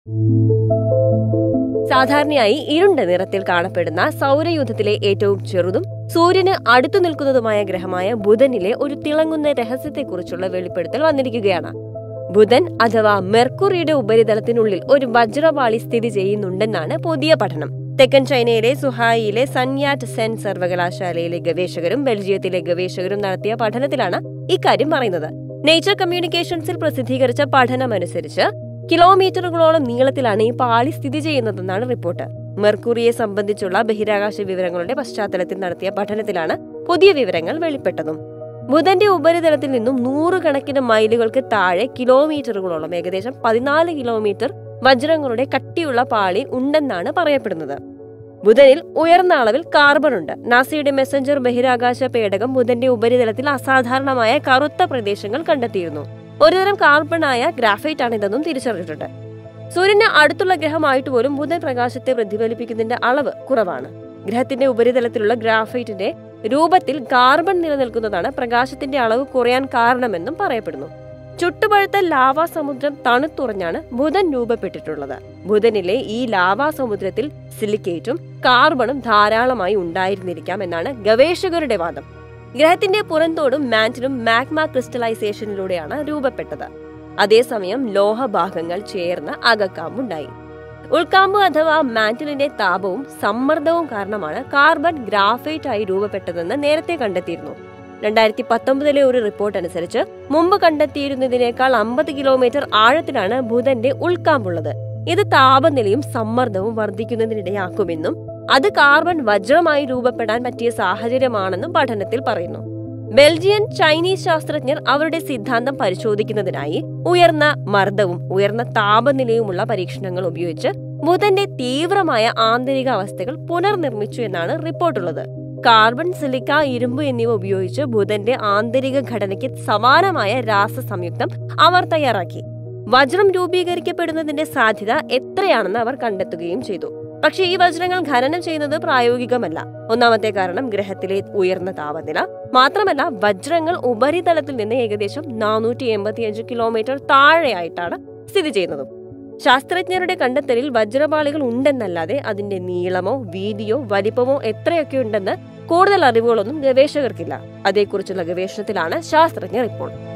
സാധാരണയായി ഇരുണ്ട നിറത്തിൽ കാണപ്പെടുന്ന സൗരയൂഥത്തിലെ ഏറ്റവും ചെറുതും സൂര്യന് അടുത്തു നിൽക്കുന്നതുമായ ഗ്രഹമായ ബുധനിലെ ഒരു തിളങ്ങുന്ന രഹസ്യത്തെക്കുറിച്ചുള്ള വെളിപ്പെടുത്തൽ വന്നിരിക്കുകയാണ് ബുധൻ അഥവാ മെർക്കുറിയുടെ ഉപരിതലത്തിനുള്ളിൽ ഒരു വജ്രപാളി സ്ഥിതി ചെയ്യുന്നുണ്ടെന്നാണ് പുതിയ പഠനം തെക്കൻ ചൈനയിലെ സുഹായിയിലെ സൻയാറ്റ് സെൻ സർവകലാശാലയിലെ ഗവേഷകരും ബെൽജിയത്തിലെ ഗവേഷകരും നടത്തിയ പഠനത്തിലാണ് ഇക്കാര്യം പറയുന്നത് നേച്ചർ കമ്മ്യൂണിക്കേഷൻസിൽ പ്രസിദ്ധീകരിച്ച പഠനമനുസരിച്ച് കിലോമീറ്ററുകളോളം നീളത്തിലാണ് ഈ പാളി സ്ഥിതി ചെയ്യുന്നതെന്നാണ് റിപ്പോർട്ട് മെർക്കുറിയെ സംബന്ധിച്ചുള്ള ബഹിരാകാശ വിവരങ്ങളുടെ പശ്ചാത്തലത്തിൽ നടത്തിയ പഠനത്തിലാണ് പുതിയ വിവരങ്ങൾ വെളിപ്പെട്ടതും ബുധന്റെ ഉപരിതലത്തിൽ നിന്നും നൂറുകണക്കിന് മൈലുകൾക്ക് താഴെ കിലോമീറ്ററുകളോളം ഏകദേശം പതിനാല് കിലോമീറ്റർ വജ്രങ്ങളുടെ കട്ടിയുള്ള പാളി ഉണ്ടെന്നാണ് പറയപ്പെടുന്നത് ബുധനിൽ ഉയർന്ന അളവിൽ കാർബൺ ഉണ്ട് നാസയുടെ മെസ്സഞ്ചർ ബഹിരാകാശ പേടകം ബുധന്റെ ഉപരിതലത്തിൽ അസാധാരണമായ കറുത്ത പ്രദേശങ്ങൾ കണ്ടെത്തിയിരുന്നു ഒരുതരം കാർബണായ ഗ്രാഫൈറ്റ് ആണ് ഇതെന്നും തിരിച്ചറിഞ്ഞിട്ടുണ്ട് സൂര്യന് അടുത്തുള്ള ഗ്രഹമായിട്ട് പോലും ബുധൻ പ്രകാശത്തെ പ്രതിഫലിപ്പിക്കുന്നതിന്റെ അളവ് കുറവാണ് ഗ്രഹത്തിന്റെ ഉപരിതലത്തിലുള്ള ഗ്രാഫൈറ്റിന്റെ രൂപത്തിൽ കാർബൺ നിലനിൽക്കുന്നതാണ് പ്രകാശത്തിന്റെ അളവ് കുറയാൻ കാരണമെന്നും പറയപ്പെടുന്നു ചുട്ടുപഴുത്ത ലാവാ സമുദ്രം തണുത്തുറഞ്ഞാണ് ബുധൻ രൂപപ്പെട്ടിട്ടുള്ളത് ബുധനിലെ ഈ ലാവാ സമുദ്രത്തിൽ സിലിക്കേറ്റും കാർബണും ധാരാളമായി ഉണ്ടായിരുന്നിരിക്കാം എന്നാണ് ഗവേഷകരുടെ വാദം ഗ്രഹത്തിന്റെ പുറന്തോടും മാന്റിലും മാഗ്മ ക്രിസ്റ്റലൈസേഷനിലൂടെയാണ് രൂപപ്പെട്ടത് അതേസമയം ലോഹഭാഗങ്ങൾ ചേർന്ന് അകക്കാമ്പുണ്ടായി ഉൾക്കാമ്പ് അഥവാ മാന്റിലിന്റെ താപവും സമ്മർദ്ദവും കാരണമാണ് കാർബൺ ഗ്രാഫൈറ്റ് ആയി രൂപപ്പെട്ടതെന്ന് നേരത്തെ കണ്ടെത്തിയിരുന്നു രണ്ടായിരത്തി പത്തൊമ്പതിലെ ഒരു റിപ്പോർട്ട് അനുസരിച്ച് മുമ്പ് കണ്ടെത്തിയിരുന്നതിനേക്കാൾ അമ്പത് കിലോമീറ്റർ ആഴത്തിലാണ് ബുധന്റെ ഉൾക്കാമ്പുള്ളത് ഇത് താപനിലയും സമ്മർദ്ദവും വർദ്ധിക്കുന്നതിനിടയാക്കുമെന്നും അത് കാർബൺ വജ്രമായി രൂപപ്പെടാൻ പറ്റിയ സാഹചര്യമാണെന്നും പഠനത്തിൽ പറയുന്നു ബെൽജിയൻ ചൈനീസ് ശാസ്ത്രജ്ഞർ അവരുടെ സിദ്ധാന്തം പരിശോധിക്കുന്നതിനായി ഉയർന്ന മർദ്ദവും ഉയർന്ന താപനിലയുമുള്ള പരീക്ഷണങ്ങൾ ഉപയോഗിച്ച് ബുധന്റെ തീവ്രമായ ആന്തരിക അവസ്ഥകൾ പുനർനിർമ്മിച്ചു എന്നാണ് റിപ്പോർട്ടുള്ളത് കാർബൺ സിലിക്ക ഇരുമ്പ് എന്നിവ ഉപയോഗിച്ച് ബുധന്റെ ആന്തരിക ഘടനയ്ക്ക് സമാനമായ രാസ സംയുക്തം അവർ തയ്യാറാക്കി വജ്രം രൂപീകരിക്കപ്പെടുന്നതിന്റെ സാധ്യത എത്രയാണെന്ന് അവർ കണ്ടെത്തുകയും ചെയ്തു പക്ഷേ ഈ വജ്രങ്ങൾ ഖനനം ചെയ്യുന്നത് പ്രായോഗികമല്ല ഒന്നാമത്തെ കാരണം ഗ്രഹത്തിലെ ഉയർന്ന താപനില മാത്രമല്ല വജ്രങ്ങൾ ഉപരിതലത്തിൽ നിന്ന് ഏകദേശം നാനൂറ്റി എൺപത്തിയഞ്ച് കിലോമീറ്റർ താഴെയായിട്ടാണ് സ്ഥിതി ചെയ്യുന്നതും ശാസ്ത്രജ്ഞരുടെ കണ്ടെത്തലിൽ വജ്രപാളികൾ ഉണ്ടെന്നല്ലാതെ അതിന്റെ നീളമോ വീതിയോ വലിപ്പമോ എത്രയൊക്കെ ഉണ്ടെന്ന് കൂടുതൽ അറിവുകളൊന്നും ഗവേഷകർക്കില്ല അതേക്കുറിച്ചുള്ള ഗവേഷണത്തിലാണ് ശാസ്ത്രജ്ഞർ ഇപ്പോൾ